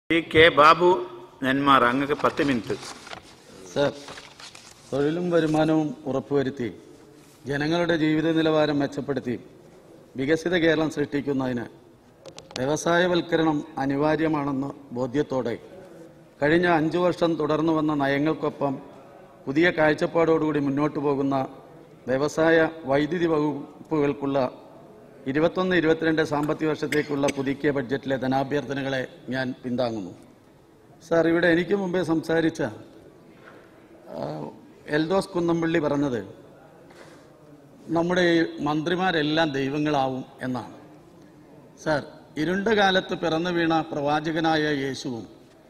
P K Babu നെന്മാർ അങ്ങക്ക് പത്ത് minute sir തൊഴിലും വരുമാനവും ഉറപ്പുവരുത്തി ജനങ്ങളുടെ ജീവിത നിലവാരം മെച്ചപ്പെടുത്തി വികസിത കേരളം സൃഷ്ടിക്കുന്നതിന് വ്യവസായവൽക്കരണം അനിവാര്യമാണെന്ന ബോധ്യത്തോടെ കഴിഞ്ഞ അഞ്ചു വർഷം തുടർന്നു വന്ന നയങ്ങൾക്കൊപ്പം പുതിയ കാഴ്ചപ്പാടോടുകൂടി മുന്നോട്ടു പോകുന്ന വ്യവസായ വൈദ്യുതി വകുപ്പുകൾക്കുള്ള ഇരുപത്തൊന്ന് ഇരുപത്തിരണ്ട് സാമ്പത്തിക വർഷത്തേക്കുള്ള പുതുക്കിയ ബഡ്ജറ്റിലെ ധനാഭ്യർത്ഥനകളെ ഞാൻ പിന്താങ്ങുന്നു സാർ ഇവിടെ എനിക്ക് മുമ്പേ സംസാരിച്ച ആ, എൽദോസ് കുന്നമ്പള്ളി പറഞ്ഞത് നമ്മുടെ ഈ മന്ത്രിമാരെല്ലാം ദൈവങ്ങളാവും എന്നാണ് സാർ ഇരുണ്ട കാലത്ത് പിറന്നു വീണ പ്രവാചകനായ യേശുവും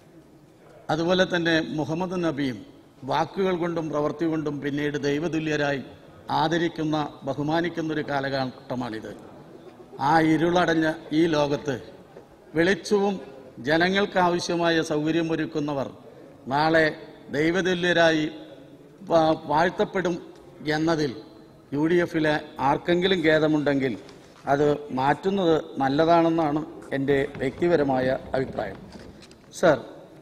അതുപോലെ തന്നെ മുഹമ്മദ് നബിയും വാക്കുകൾ കൊണ്ടും പ്രവൃത്തി കൊണ്ടും പിന്നീട് ദൈവതുല്യരായി ആദരിക്കുന്ന ബഹുമാനിക്കുന്ന ഒരു കാലഘട്ടമാണിത് ആ ഇരുളടഞ്ഞ ഈ ലോകത്ത് വെളിച്ചവും ജനങ്ങൾക്ക് ആവശ്യമായ സൗകര്യമൊരുക്കുന്നവർ നാളെ ദൈവതുല്യരായി വാ- വാഴ്ത്തപ്പെടും എന്നതിൽ യു ഡി എഫിലെ ആർക്കെങ്കിലും ഖേദമുണ്ടെങ്കിൽ അത് മാറ്റുന്നത് നല്ലതാണെന്നാണ് എൻ്റെ വ്യക്തിപരമായ അഭിപ്രായം സർ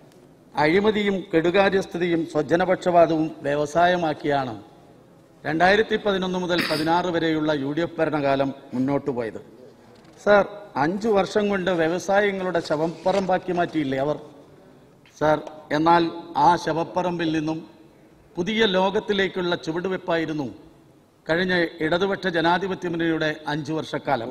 അഴിമതിയും കെടുകാര്യസ്ഥതയും സ്വജനപക്ഷപാതവും വ്യവസായമാക്കിയാണ് രണ്ടായിരത്തി പതിനൊന്ന് മുതൽ പതിനാറ് വരെയുള്ള യു ഡി എഫ് ഭരണകാലം മുന്നോട്ട് പോയത് സാർ അഞ്ചു വർഷം കൊണ്ട് വ്യവസായങ്ങളുടെ ശവപ്പറമ്പാക്കി മാറ്റിയില്ലേ അവർ സാർ എന്നാൽ ആ ശവപ്പറമ്പിൽ നിന്നും പുതിയ ലോകത്തിലേക്കുള്ള ചുവടുവെപ്പായിരുന്നു കഴിഞ്ഞ ഇടതുപക്ഷ ജനാധിപത്യ മുന്നണിയുടെ അഞ്ചു വർഷക്കാലം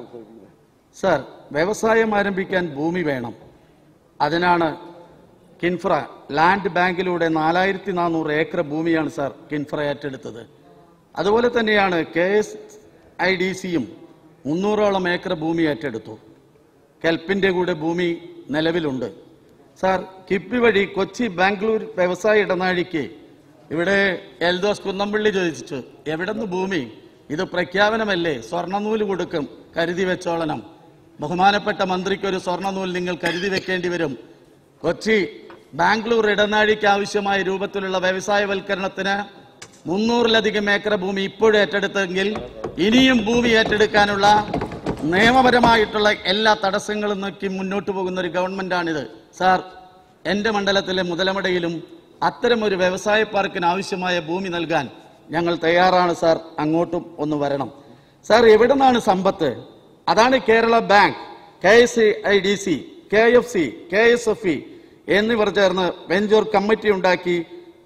സാർ വ്യവസായം ആരംഭിക്കാൻ ഭൂമി വേണം അതിനാണ് കിൻഫ്ര ലാൻഡ് ബാങ്കിലൂടെ നാലായിരത്തി നാനൂറ് ഏക്കർ ഭൂമിയാണ് സാർ കിൻഫ്ര ഏറ്റെടുത്തത് അതുപോലെ തന്നെയാണ് കെ എസ് ഐ ഡി സിയും മുന്നൂറോളം ഏക്കർ ഭൂമി ഏറ്റെടുത്തു കെൽപ്പിന്റെ കൂടെ ഭൂമി നിലവിലുണ്ട് സാർ കിപ്പി വഴി കൊച്ചി ബാംഗ്ലൂർ വ്യവസായ ഇടനാഴിക്ക് ഇവിടെ എൽദോസ് കുന്നമ്പള്ളി ചോദിച്ചു എവിടെന്ന് ഭൂമി ഇത് പ്രഖ്യാപനമല്ലേ സ്വർണ്ണനൂല് കൊടുക്കും കരുതി വെച്ചോളണം ബഹുമാനപ്പെട്ട മന്ത്രിക്ക് ഒരു സ്വർണ്ണനൂൽ നിങ്ങൾ കരുതി വെക്കേണ്ടി വരും കൊച്ചി ബാംഗ്ലൂർ ഇടനാഴിക്ക് ആവശ്യമായ രൂപത്തിലുള്ള വ്യവസായവൽക്കരണത്തിന് മുന്നൂറിലധികം ഏക്കർ ഭൂമി ഇപ്പോഴും ഏറ്റെടുത്തെങ്കിൽ ഇനിയും ഭൂമി ഏറ്റെടുക്കാനുള്ള നിയമപരമായിട്ടുള്ള എല്ലാ തടസ്സങ്ങളും നോക്കി മുന്നോട്ട് പോകുന്ന ഒരു ഗവൺമെന്റാണിത് സാർ എന്റെ മണ്ഡലത്തിലെ മുതലമടയിലും അത്തരം ഒരു വ്യവസായ പാർക്കിന് ആവശ്യമായ ഭൂമി നൽകാൻ ഞങ്ങൾ തയ്യാറാണ് സാർ അങ്ങോട്ടും ഒന്ന് വരണം സാർ എവിടെ നിന്നാണ് സമ്പത്ത് അതാണ് Kerala bank K S I D C K F C K S F E എന്നിവർ ചേർന്ന് വെഞ്ചൂർ കമ്മിറ്റി ഉണ്ടാക്കി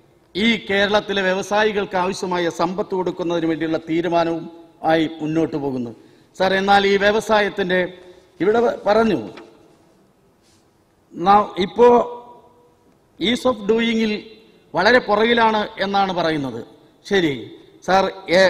ഈ കേരളത്തിലെ വ്യവസായികൾക്ക് ആവശ്യമായ സമ്പത്ത് കൊടുക്കുന്നതിന് വേണ്ടിയുള്ള തീരുമാനവും ആയി മുന്നോട്ട് പോകുന്നു സാർ എന്നാൽ ഈ വ്യവസായത്തിന്റെ ഇവിടെ പറഞ്ഞു നാം ഇപ്പോ ഈസ് ഓഫ് ഡൂയിങ്ങിൽ വളരെ പുറകിലാണ് എന്നാണ് പറയുന്നത് ശരി സാർ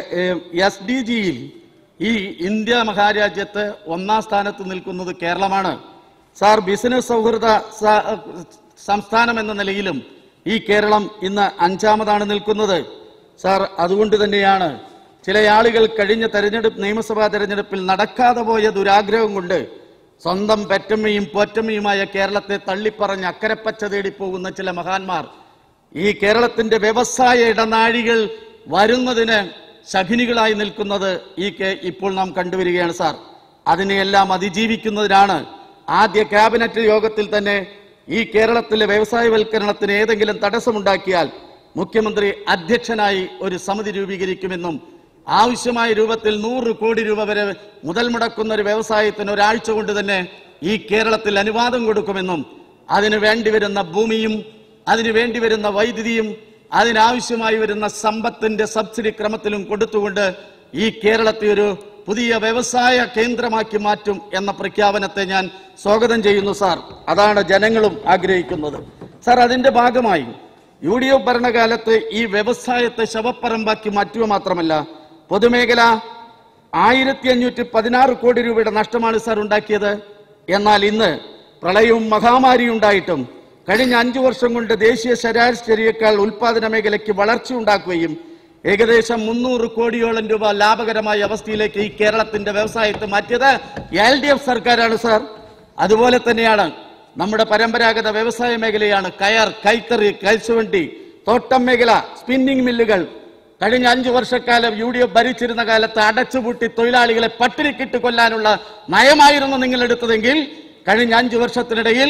എസ് ഡി ജിയിൽ ഈ ഇന്ത്യ മഹാരാജ്യത്ത് ഒന്നാം സ്ഥാനത്ത് നിൽക്കുന്നത് കേരളമാണ് സാർ ബിസിനസ് സൗഹൃദ സ- സംസ്ഥാനം എന്ന നിലയിലും ഈ കേരളം ഇന്ന് അഞ്ചാമതാണ് നിൽക്കുന്നത് സാർ അതുകൊണ്ട് തന്നെയാണ് ചില ആളുകൾ കഴിഞ്ഞ തെരഞ്ഞെടുപ്പ് നിയമസഭാ തെരഞ്ഞെടുപ്പിൽ നടക്കാതെ പോയ ദുരാഗ്രഹം കൊണ്ട് സ്വന്തം പെറ്റമ്മയും പോറ്റമ്മയുമായ കേരളത്തെ തള്ളിപ്പറഞ്ഞ് അക്കരപ്പച്ച തേടി പോകുന്ന ചില മഹാന്മാർ ഈ കേരളത്തിന്റെ വ്യവസായ ഇടനാഴികൾ വരുന്നതിന് ശഖിനികളായി നിൽക്കുന്നത് ഈ കേ- ഇപ്പോൾ നാം കണ്ടുവരികയാണ് സാർ അതിനെയെല്ലാം അതിജീവിക്കുന്നതിനാണ് ആദ്യ ക്യാബിനറ്റ് യോഗത്തിൽ തന്നെ ഈ കേരളത്തിലെ വ്യവസായവൽക്കരണത്തിന് ഏതെങ്കിലും തടസ്സമുണ്ടാക്കിയാൽ മുഖ്യമന്ത്രി അധ്യക്ഷനായി ഒരു സമിതി രൂപീകരിക്കുമെന്നും ആവശ്യമായ രൂപത്തിൽ നൂറ് കോടി രൂപ വരെ മുതൽ മുടക്കുന്ന ഒരു വ്യവസായത്തിന് ഒരാഴ്ച കൊണ്ട് തന്നെ ഈ കേരളത്തിൽ അനുവാദം കൊടുക്കുമെന്നും അതിന് വേണ്ടിവരുന്ന ഭൂമിയും അതിന് വേണ്ടിവരുന്ന വൈദ്യുതിയും അതിനാവശ്യമായി വരുന്ന സമ്പത്തിന്റെ സബ്സിഡി ക്രമത്തിലും കൊടുത്തുകൊണ്ട് ഈ കേരളത്തെ ഒരു പുതിയ വ്യവസായ കേന്ദ്രമാക്കി മാറ്റും എന്ന പ്രഖ്യാപനത്തെ ഞാൻ സ്വാഗതം ചെയ്യുന്നു സാർ അതാണ് ജനങ്ങളും ആഗ്രഹിക്കുന്നത് സാർ അതിന്റെ ഭാഗമായി യു ഡി എഫ് ഭരണകാലത്ത് ഈ വ്യവസായത്തെ ശവപ്പറമ്പാക്കി മാറ്റുക മാത്രമല്ല പൊതുമേഖല ആയിരത്തി അഞ്ഞൂറ്റി പതിനാറ് കോടി രൂപയുടെ നഷ്ടമാണ് സാർ ഉണ്ടാക്കിയത് എന്നാൽ ഇന്ന് പ്രളയവും മഹാമാരിയും ഉണ്ടായിട്ടും കഴിഞ്ഞ അഞ്ചു വർഷം കൊണ്ട് ദേശീയ ശരാശരിയേക്കാൾ ഉൽപാദന മേഖലയ്ക്ക് വളർച്ച ഉണ്ടാക്കുകയും ഏകദേശം മുന്നൂറ് കോടിയോളം രൂപ ലാഭകരമായ അവസ്ഥയിലേക്ക് ഈ കേരളത്തിന്റെ വ്യവസായത്തെ മാറ്റിയത് എൽ ഡി എഫ് സർക്കാരാണ് സാർ അതുപോലെ തന്നെയാണ് നമ്മുടെ പരമ്പരാഗത വ്യവസായ മേഖലയാണ് കയർ കൈത്തറി കൽച്ചുവണ്ടി തോട്ടം മേഖല സ്പിന്നിംഗ് മില്ലുകൾ കഴിഞ്ഞ അഞ്ചു വർഷക്കാലം യു ഡി എഫ് ഭരിച്ചിരുന്ന കാലത്ത് അടച്ചുപൂട്ടി തൊഴിലാളികളെ പട്ടിണിക്കിട്ട് കൊല്ലാനുള്ള നയമായിരുന്നു നിങ്ങൾ എടുത്തതെങ്കിൽ കഴിഞ്ഞ അഞ്ചു വർഷത്തിനിടയിൽ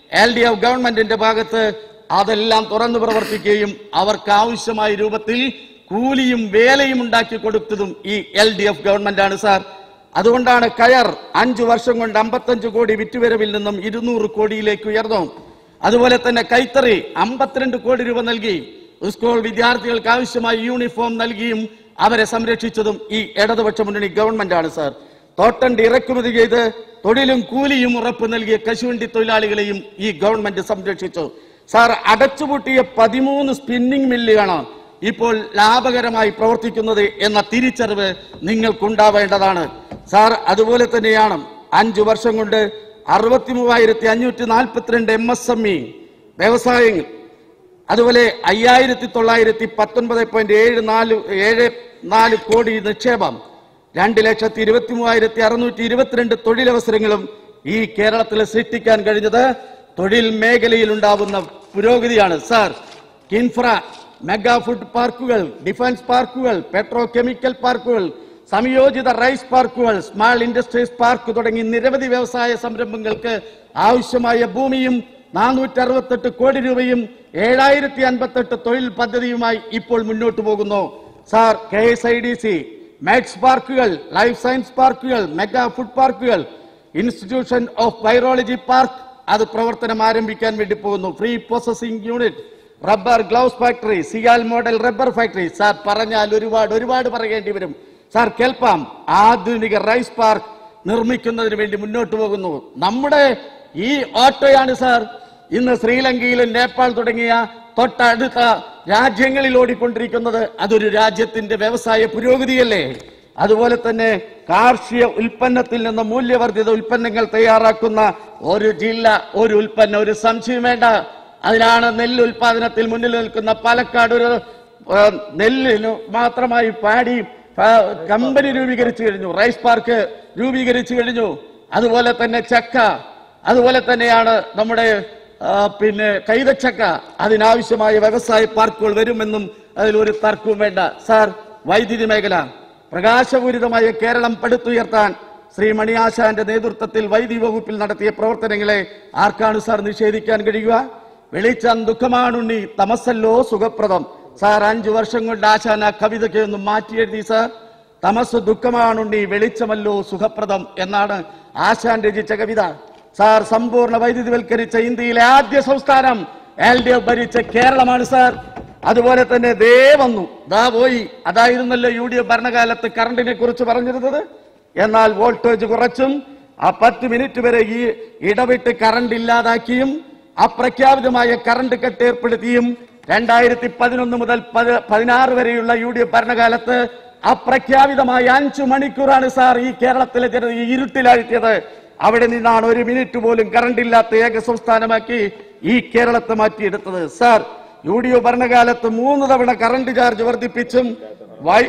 എൽ ഡി എഫ് ഗവൺമെന്റിന്റെ ഭാഗത്ത് അതെല്ലാം തുറന്നു പ്രവർത്തിക്കുകയും അവർക്ക് ആവശ്യമായ രൂപത്തിൽ കൂലിയും വേലയും ഉണ്ടാക്കി കൊടുത്തതും ഈ എൽ ഡി എഫ് ഗവൺമെന്റ് ആണ് സാർ അതുകൊണ്ടാണ് കയർ അഞ്ചു വർഷം കൊണ്ട് അമ്പത്തഞ്ച് കോടി വിറ്റുവരവിൽ നിന്നും ഇരുന്നൂറ് കോടിയിലേക്ക് ഉയർന്നു അതുപോലെ തന്നെ കൈത്തറി അമ്പത്തിരണ്ട് കോടി രൂപ നൽകി സ്കൂൾ വിദ്യാർത്ഥികൾക്ക് ആവശ്യമായ യൂണിഫോം നൽകിയും അവരെ സംരക്ഷിച്ചതും ഈ ഇടതുപക്ഷ മുന്നണി ഗവൺമെന്റ് ആണ് സാർ തോട്ടണ്ടി ഇറക്കുമതി ചെയ്ത് തൊഴിലും കൂലിയും ഉറപ്പ് നൽകിയ കശുവണ്ടി തൊഴിലാളികളെയും ഈ ഗവൺമെന്റ് സംരക്ഷിച്ചു സാർ അടച്ചുപൂട്ടിയ പതിമൂന്ന് സ്പിന്നിംഗ് മില്ലുകളാണ് ഇപ്പോൾ ലാഭകരമായി പ്രവർത്തിക്കുന്നത് എന്ന തിരിച്ചറിവ് നിങ്ങൾക്കുണ്ടാവേണ്ടതാണ് സാർ അതുപോലെ തന്നെയാണ് അഞ്ചു വർഷം കൊണ്ട് അറുപത്തി മൂവായിരത്തി അഞ്ഞൂറ്റി നാൽപ്പത്തിരണ്ട് എം എസ് എം ഇ വ്യവസായങ്ങൾ അതുപോലെ അയ്യായിരത്തി തൊള്ളായിരത്തി പത്തൊൻപത് പോയിന്റ് ഏഴ് നാല് ഏഴ് നാല് കോടി നിക്ഷേപം രണ്ട് ലക്ഷത്തി ഇരുപത്തി മൂവായിരത്തി അറുന്നൂറ്റി ഇരുപത്തിരണ്ട് തൊഴിലവസരങ്ങളും ഈ കേരളത്തിൽ സൃഷ്ടിക്കാൻ കഴിഞ്ഞത് തൊഴിൽ മേഖലയിൽ ഉണ്ടാവുന്ന പുരോഗതിയാണ് സാർ കിൻഫ്ര മെഗാ ഫുഡ് പാർക്കുകൾ ഡിഫൻസ് പാർക്കുകൾ പെട്രോ കെമിക്കൽ പാർക്കുകൾ സംയോജിത റൈസ് പാർക്കുകൾ സ്മാൾ ഇൻഡസ്ട്രീസ് പാർക്ക് തുടങ്ങി നിരവധി വ്യവസായ സംരംഭങ്ങൾക്ക് ആവശ്യമായ ഭൂമിയും നാനൂറ്റി അറുപത്തെട്ട് കോടി രൂപയും ഏഴായിരത്തി അൻപത്തെട്ട് തൊഴിൽ പദ്ധതിയുമായി ഇപ്പോൾ മുന്നോട്ട് പോകുന്നു sir K S I D C max പാർക്കുകൾ ലൈഫ് സയൻസ് പാർക്കുകൾ മെഗാ ഫുഡ് പാർക്കുകൾ ഇൻസ്റ്റിറ്റ്യൂഷൻ ഓഫ് വൈറോളജി പാർക്ക് അത് പ്രവർത്തനം ആരംഭിക്കാൻ വേണ്ടി പോകുന്നു free processing unit rubber gloves factory CIAL model rubber factory sir പറഞ്ഞാൽ ഒരുപാട് ഒരുപാട് പറയേണ്ടി വരും സാർ കേൾപ്പാം ആധുനിക റൈസ് പാർക്ക് നിർമ്മിക്കുന്നതിന് വേണ്ടി മുന്നോട്ട് പോകുന്നു നമ്മുടെ ഈ ഓട്ടോയാണ് സാർ ഇന്ന് ശ്രീലങ്കയിലും നേപ്പാൾ തുടങ്ങിയ തൊട്ടടുത്ത രാജ്യങ്ങളിൽ ഓടിക്കൊണ്ടിരിക്കുന്നത് അതൊരു രാജ്യത്തിന്റെ വ്യവസായ പുരോഗതിയല്ലേ അതുപോലെ തന്നെ കാർഷിക ഉൽപ്പന്നത്തിൽ നിന്ന് മൂല്യവർദ്ധിത ഉൽപ്പന്നങ്ങൾ തയ്യാറാക്കുന്ന ഒരു ജില്ല ഒരു ഉൽപ്പന്നം ഒരു സംശയം വേണ്ട അതിനാണ് നെല്ല് ഉൽപാദനത്തിൽ മുന്നിൽ നിൽക്കുന്ന പാലക്കാട് ഒരു ആ, നെല്ലിന് മാത്രമായി പാടി ആ, കമ്പനി രൂപീകരിച്ചു കഴിഞ്ഞു റൈസ് പാർക്ക് രൂപീകരിച്ചു കഴിഞ്ഞു അതുപോലെ തന്നെ ചക്ക അതുപോലെ തന്നെയാണ് നമ്മുടെ ആ, പിന്നെ കൈതച്ചക്ക അതിനാവശ്യമായ വ്യവസായ പാർക്കുകൾ വരുമെന്നും അതിൽ ഒരു തർക്കവും വേണ്ട സാർ വൈദ്യുതി മേഖല പ്രകാശപൂരിതമായ കേരളം പടുത്തുയർത്താൻ ശ്രീ മണിയാശാന്റെ നേതൃത്വത്തിൽ വൈദ്യുതി വകുപ്പിൽ നടത്തിയ പ്രവർത്തനങ്ങളെ ആർക്കാണ് സാർ നിഷേധിക്കാൻ കഴിയുക വെളിച്ചം ദുഃഖമാണുണ്ണി തമസല്ലോ സുഖപ്രദം സാർ അഞ്ചു വർഷം കൊണ്ട് ആശാൻ ആ കവിതയ്ക്ക് ഒന്ന് മാറ്റി എഴുതി സാർ തമസ് ദുഃഖമാണുണ്ണി വെളിച്ചമല്ലോ സുഖപ്രദം എന്നാണ് ആശാൻ രചിച്ച കവിത സാർ സമ്പൂർണ്ണ വൈദ്യുതിവൽക്കരിച്ച ഇന്ത്യയിലെ ആദ്യ സംസ്ഥാനം എൽ ഡി എഫ് ഭരിച്ച കേരളമാണ് സാർ അതുപോലെ തന്നെ ദേ വന്നു ദാ പോയി അതായിരുന്നല്ലോ യു ഡി എഫ് ഭരണകാലത്ത് കറണ്ടിനെ കുറിച്ച് പറഞ്ഞിരുന്നത് എന്നാൽ വോൾട്ടേജ് കുറച്ചും ആ പത്ത് മിനിറ്റ് വരെ ഈ ഇടവിട്ട് കറണ്ട് ഇല്ലാതാക്കിയും അപ്രഖ്യാപിതമായ കറണ്ട് കട്ട് ഏർപ്പെടുത്തിയും രണ്ടായിരത്തി പതിനൊന്ന് മുതൽ പതി- പതിനാറ് വരെയുള്ള യു ഡി എഫ് ഭരണകാലത്ത് അപ്രഖ്യാപിതമായ അഞ്ചു മണിക്കൂറാണ് സാർ ഈ കേരളത്തിലെ ജനത ഈ ഇരുട്ടിലാഴ്ത്തിയത് അവിടെ നിന്നാണ് ഒരു മിനിറ്റ് പോലും കറണ്ട് ഇല്ലാത്ത ഏക സംസ്ഥാനമാക്കി ഈ കേരളത്തെ മാറ്റിയെടുത്തത് സാർ യു ഡി എഫ് ഭരണകാലത്ത് മൂന്ന് തവണ കറണ്ട് ചാർജ് വർദ്ധിപ്പിച്ചും വൈ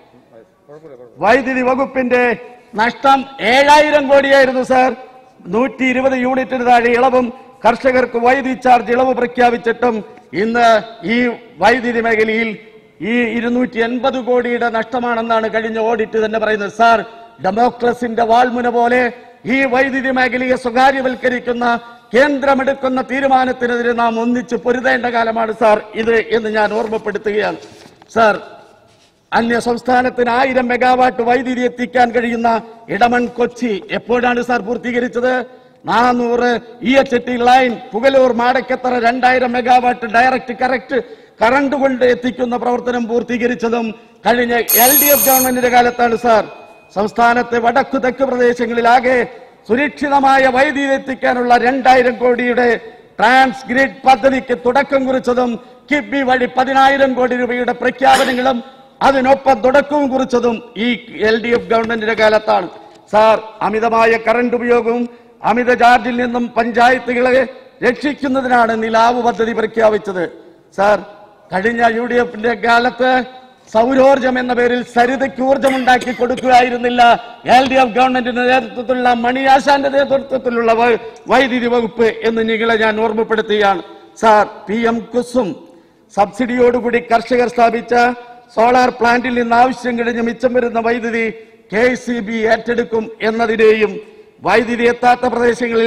വൈദ്യുതി വകുപ്പിന്റെ നഷ്ടം ഏഴായിരം കോടിയായിരുന്നു സാർ നൂറ്റി ഇരുപത് യൂണിറ്റിന് താഴെ ഇളവും കർഷകർക്ക് വൈദ്യുതി ചാർജ് ഇളവ് പ്രഖ്യാപിച്ചിട്ടും ഇന്ന് ഈ വൈദ്യുതി മേഖലയിൽ ഈ ഇരുന്നൂറ്റി എൺപത് കോടിയുടെ നഷ്ടമാണെന്നാണ് കഴിഞ്ഞ ഓഡിറ്റ് തന്നെ പറയുന്നത് സാർ ഡെമോക്രസിന്റെ വാൾമുന പോലെ ഈ വൈദ്യുതി മേഖലയെ സ്വകാര്യവൽക്കരിക്കുന്ന കേന്ദ്രമെടുക്കുന്ന തീരുമാനത്തിനെതിരെ നാം ഒന്നിച്ച് പൊരുതേണ്ട കാലമാണ് സാർ ഇത് എന്ന് ഞാൻ ഓർമ്മപ്പെടുത്തുകയാണ് സാർ അന്യ സംസ്ഥാനത്തിന് ആയിരം മെഗാവാട്ട് വൈദ്യുതി എത്തിക്കാൻ കഴിയുന്ന ഇടമൺ കൊച്ചി എപ്പോഴാണ് സാർ പൂർത്തീകരിച്ചത് നാനൂറ് E H T line Pugalur Madakkathara രണ്ടായിരം മെഗാവാട്ട് ഡയറക്റ്റ് കറക്റ്റ് കറണ്ട് കൊണ്ട് എത്തിക്കുന്ന പ്രവർത്തനം പൂർത്തീകരിച്ചതും കഴിഞ്ഞ എൽ ഡി എഫ് ഗവൺമെന്റിന്റെ കാലത്താണ് സാർ സംസ്ഥാനത്തെ വടക്കു തെക്ക് പ്രദേശങ്ങളിലാകെ സുരക്ഷിതമായ വൈദ്യുതി എത്തിക്കാനുള്ള രണ്ടായിരം കോടിയുടെ ട്രാൻസ് ഗ്രിഡ് പദ്ധതിക്ക് തുടക്കം കുറിച്ചതും കിബി വഴി പതിനായിരം കോടി രൂപയുടെ പ്രഖ്യാപനങ്ങളും അതിനൊപ്പം തുടക്കവും കുറിച്ചതും ഈ എൽ ഡി എഫ് ഗവൺമെന്റിന്റെ കാലത്താണ് സാർ അമിതമായ കറണ്ട് ഉപയോഗവും അമിത ചാർജിൽ നിന്നും പഞ്ചായത്തുകളെ രക്ഷിക്കുന്നതിനാണ് നിലാവ് പദ്ധതി പ്രഖ്യാപിച്ചത് സാർ കഴിഞ്ഞ യു ഡി എഫിന്റെ കാലത്ത് സൗരോർജം എന്ന പേരിൽ സരിതയ്ക്ക് ഊർജം ഉണ്ടാക്കി കൊടുക്കുകയായിരുന്നില്ല എൽ ഡി എഫ് ഗവൺമെന്റിന്റെ നേതൃത്വത്തിലുള്ള മണിയാശാന്റെ നേതൃത്വത്തിലുള്ള വൈ- വൈദ്യുതി വകുപ്പ് എന്ന് നിങ്ങളെ ഞാൻ ഓർമ്മപ്പെടുത്തുകയാണ് സാർ പി എം കുസും സബ്സിഡിയോടുകൂടി കർഷകർ സ്ഥാപിച്ച സോളാർ പ്ലാന്റിൽ നിന്ന് ആവശ്യം കഴിഞ്ഞ് മിച്ചം വരുന്ന വൈദ്യുതി കെ സി ബി ഏറ്റെടുക്കും എന്നതിനെയും വൈദ്യുതി എത്താത്ത പ്രദേശങ്ങളിൽ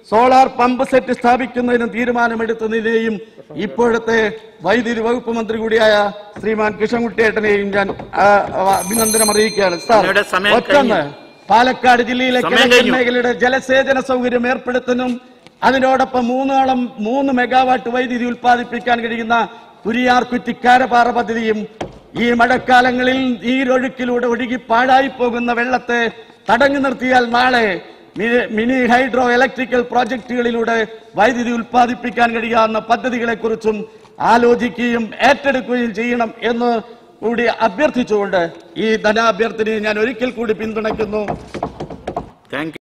സോളാർ പമ്പ് സെറ്റ് സ്ഥാപിക്കുന്നതിനും തീരുമാനമെടുത്തതിനെയും ഇപ്പോഴത്തെ വൈദ്യുതി വകുപ്പ് മന്ത്രി കൂടിയായ ശ്രീമാൻ കൃഷ്ണൻകുട്ടിയേട്ടനെയും ഞാൻ ആ, ആ, അഭിനന്ദനം അറിയിക്കുകയാണ് സാർ അങ്ങയുടെ സമയം ഒറ്റൊന്ന് പാലക്കാട് ജില്ലയിലെ സമയം കിഴക്കൻ കഴിഞ്ഞു. മേഖലയുടെ ജലസേചന സൗകര്യം ഏർപ്പെടുത്തുന്നതും അതിനോടൊപ്പം മൂന്നോളം മൂന്ന് മെഗാവാട്ട് വൈദ്യുതി ഉൽപ്പാദിപ്പിക്കാൻ കഴിയുന്ന കുരിയാർ കുറ്റിക്കാരപാറ പദ്ധതിയും ഈ മഴക്കാലങ്ങളിൽ നീരൊഴുക്കിലൂടെ ഒഴുകി പാഴായി പോകുന്ന വെള്ളത്തെ തടഞ്ഞു നിർത്തിയാൽ നാളെ മി- മിനി ഹൈഡ്രോ ഇലക്ട്രിക്കൽ പ്രോജക്റ്റുകളിലൂടെ വൈദ്യുതി ഉൽപ്പാദിപ്പിക്കാൻ കഴിയാവുന്ന പദ്ധതികളെക്കുറിച്ചും ആലോചിക്കുകയും ഏറ്റെടുക്കുകയും ചെയ്യണം എന്ന് കൂടി അഭ്യർത്ഥിച്ചുകൊണ്ട് ഈ ധനാഭ്യർത്ഥനയെ ഞാൻ ഒരിക്കൽ കൂടി പിന്തുണയ്ക്കുന്നു താങ്ക്